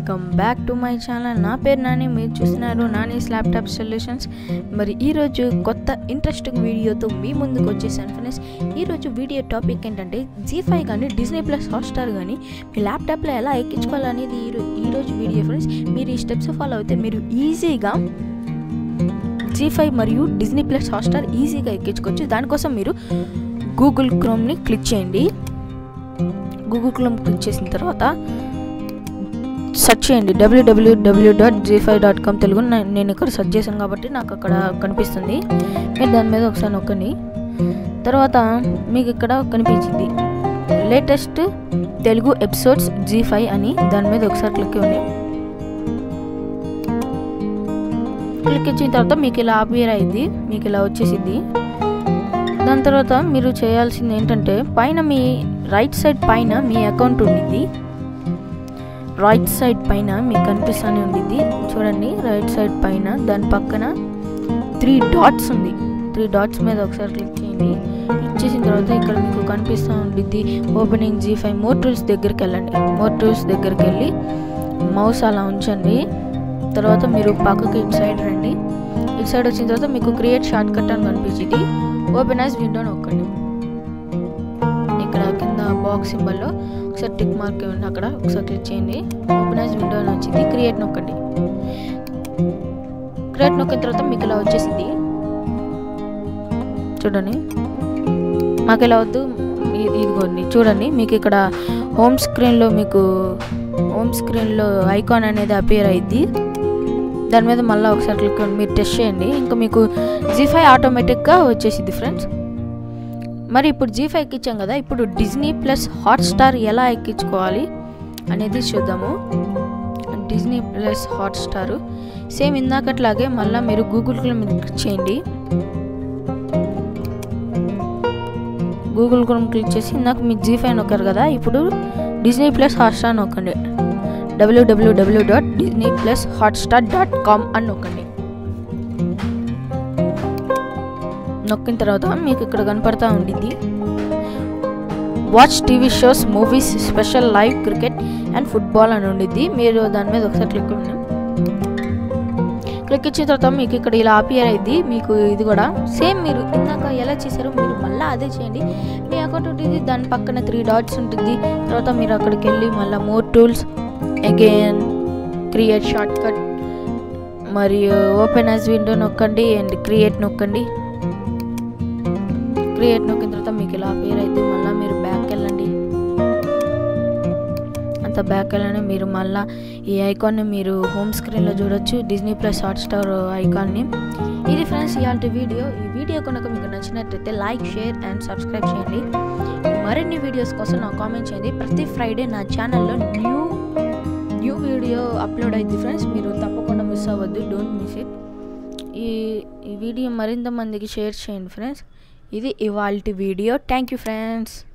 welcome back to my channel నా పేరు నాని మీరు చూస్తున్నారు నానీస్ ల్యాప్టాప్ సొల్యూషన్స్ మరి ఈరోజు కొత్త ఇంట్రెస్టింగ్ వీడియోతో మీ ముందుకు వచ్చేసాను ఫ్రెండ్స్ ఈరోజు వీడియో టాపిక్ ఏంటంటే జీ ఫైవ్ కానీ డిజ్నీ ప్లస్ హాట్స్టార్ కానీ మీ ల్యాప్టాప్లో ఎలా ఎక్కించుకోవాలనేది ఈరో ఈరోజు వీడియో ఫ్రెండ్స్ మీరు ఈ స్టెప్స్ ఫాలో అయితే మీరు ఈజీగా జీ ఫైవ్ మరియు డిజ్నీ ప్లస్ హాట్స్టార్ ఈజీగా ఎక్కించుకోవచ్చు దానికోసం మీరు గూగుల్ క్రోమ్ని క్లిక్ చేయండి గూగుల్ క్రోమ్ క్లిక్ చేసిన తర్వాత సెర్చ్ చేయండి W W W dot Z five dot com Telugu నా- నేను ఇక్కడ సెర్చ్ చేశాను కాబట్టి నాకు అక్కడ కనిపిస్తుంది మీరు దాని మీద ఒకసారి నొక్కండి తర్వాత మీకు ఇక్కడ కనిపించింది latest Telugu episodes Z five అని దాని మీద ఒకసారి క్లిక్ ఇవ్వండి క్లిక్ ఇచ్చిన తర్వాత మీకు ఇలా అపియర్ అయింది మీకు ఇలా వచ్చేసింది దాని తర్వాత మీరు చేయాల్సింది ఏంటంటే పైన మీ రైట్ సైడ్ పైన మీ అకౌంట్ ఉండిద్ది రైట్ సైడ్ పైన మీకు కనిపిస్తూనే ఉండిద్ది చూడండి రైట్ సైడ్ పైన దాని పక్కన త్రీ డాట్స్ ఉంది త్రీ డాట్స్ మీద ఒకసారి క్లిక్ చేయండి క్లిక్ చేసిన తర్వాత ఇక్కడ మీకు కనిపిస్తూ ఉండిద్ది opening Z five more tools దగ్గరికి వెళ్ళండి మోర్ టూల్స్ దగ్గరికి వెళ్ళి మౌస్ అలా ఉంచండి తర్వాత మీరు పక్కకి ఇటు సైడ్ రండి ఇటు సైడ్ వచ్చిన తర్వాత మీకు క్రియేట్ షార్ట్ కట్ అని కనిపించింది ఓపెన్ యాజ్ విండో నొక్కండి ఇక్కడ కింద బాక్స్ సింబల్లో ఒకసారి టిక్ మార్క్ ఇవ్వండి అక్కడ ఒకసారి క్లిక్ చేయండి ఓపెన్ యాజ్ విండో అని వచ్చింది క్రియేట్ నొక్కండి క్రియేట్ నొక్కిన తర్వాత మీకు ఇలా వచ్చేసింది చూడండి మాకు ఇలా వద్దు ఇ- ఇదిగోండి చూడండి మీకు ఇక్కడ హోమ్ స్క్రీన్లో మీకు హోమ్ స్క్రీన్లో ఐకాన్ అనేది అపియర్ అయింది దాని మీద మళ్ళీ ఒకసారి క్లిక్ చేయండి మీరు టెస్ట్ చేయండి ఇంకా మీకు జీ ఫైవ్ ఆటోమేటిక్గా వచ్చేసింది ఫ్రెండ్స్ మరి ఇప్పుడు జీ ఫైవ్ ఎక్కించాం కదా ఇప్పుడు డిజ్నీ ప్లస్ హాట్స్టార్ ఎలా ఎక్కించుకోవాలి అనేది చూద్దాము డిజ్నీ ప్లస్ హాట్స్టార్ సేమ్ ఇందాకట్లాగే మళ్ళీ మీరు గూగుల్లో మీరు క్లిక్ చేయండి గూగుల్ క్రోమ్ క్లిక్ చేసి ఇందాక మీకు జీ ఫైవ్ నొక్కారు కదా ఇప్పుడు డిజ్నీ ప్లస్ హాట్స్టార్ నొక్కండి W W W dot Disney plus Hotstar dot com అని నొక్కండి నొక్కిన తర్వాత మీకు ఇక్కడ కనపడతా ఉండిద్ది watch TV shows movies special live cricket and football అని ఉండిద్ది మీరు దాని మీద ఒకసారి క్లిక్ ఇవ్వండి క్లిక్ ఇచ్చిన తర్వాత మీకు ఇక్కడ ఇలా అపియర్ అయింది మీకు ఇది కూడా సేమ్ మీరు ఇందాక ఎలా చేశారో మీరు మళ్ళీ అదే చేయండి మీ అకౌంట్ ఉంటుంది దాని పక్కన త్రీ డాట్స్ ఉంటుంది తర్వాత మీరు అక్కడికి వెళ్ళి మళ్ళీ more tools again create short cut మరియు ఓపెన్ యాజ్ విండో నొక్కండి అండ్ క్రియేట్ నొక్కండి క్రియేట్ నొక్కిన తర్వాత మీకు ఇలా పేరు అయితే మళ్ళీ మీరు బ్యాక్ వెళ్ళండి అంత బ్యాక్ వెళ్ళని మీరు మళ్ళీ ఈ ఐకాన్ని మీరు హోమ్ స్క్రీన్లో చూడొచ్చు డిజ్నీ ప్లస్ హాట్స్టార్ ఐకాన్ని ఇది ఫ్రెండ్స్ ఇలాంటి వీడియో ఈ వీడియో కనుక మీకు నచ్చినట్లయితే లైక్ షేర్ అండ్ సబ్స్క్రైబ్ చేయండి మరిన్ని వీడియోస్ కోసం నాకు కామెంట్ చేయండి ప్రతి ఫ్రైడే నా ఛానల్లో న్యూ న్యూ వీడియో అప్లోడ్ అయింది ఫ్రెండ్స్ మీరు తప్పకుండా మిస్ అవ్వద్దు డోంట్ మిస్ ఇట్ ఈ ఈ వీడియో మరింత మందికి షేర్ చేయండి ఫ్రెండ్స్ ఇది ఇవాల్టి వీడియో థ్యాంక్ యూ ఫ్రెండ్స్